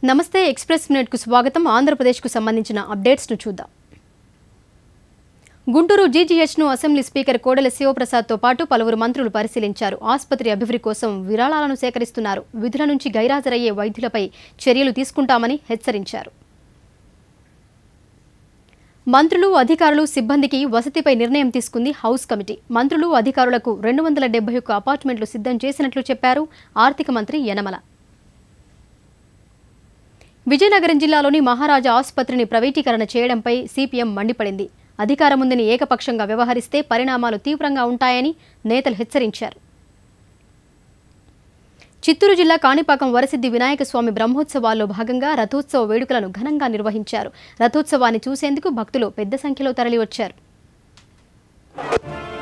నమస్తే ఎక్స్ప్రెస్ మినిట్కు స్వాగతం ఆంధ్రప్రదేశ్కు సంబంధించిన అప్డేట్స్ను చూద్దాం గుంటూరు జీజీహెచ్ను అసెంబ్లీ స్పీకర్ కోడెల శివప్రసాద్తో పాటు పలువురు మంత్రులు పరిశీలించారు ఆసుపత్రి అభివృద్ధి కోసం విరాళాలను సేకరిస్తున్నారు విధుల నుంచి గైరాజరయ్యే వైద్యులపై చర్యలు తీసుకుంటామని హెచ్చరించారు మంత్రులు అధికారులు సిబ్బందికి వసతిపై నిర్ణయం తీసుకుంది హౌస్ కమిటీ మంత్రులు అధికారులకు రెండు వందల డెబ్బై ఒక్క అపార్ట్మెంట్లు సిద్ధం చేసినట్లు చెప్పారు ఆర్థిక మంత్రి యనమల విజయనగరం జిల్లాలోని మహారాజా ఆసుపత్రిని ప్రైవేటీకరణ చేయడంపై సిపిఎం మండిపడింది అధికారముందని ఏకపక్షంగా వ్యవహరిస్తే పరిణామాలు తీవ్రంగా ఉంటాయని నేతలు హెచ్చరించారు చిత్తూరు జిల్లా కాణిపాకం వరసిద్ధి వినాయక స్వామి బ్రహ్మోత్సవాల్లో భాగంగా రథోత్సవ వేడుకలను ఘనంగా నిర్వహించారు రథోత్సవాన్ని చూసేందుకు భక్తులు పెద్ద సంఖ్యలో తరలివచ్చారు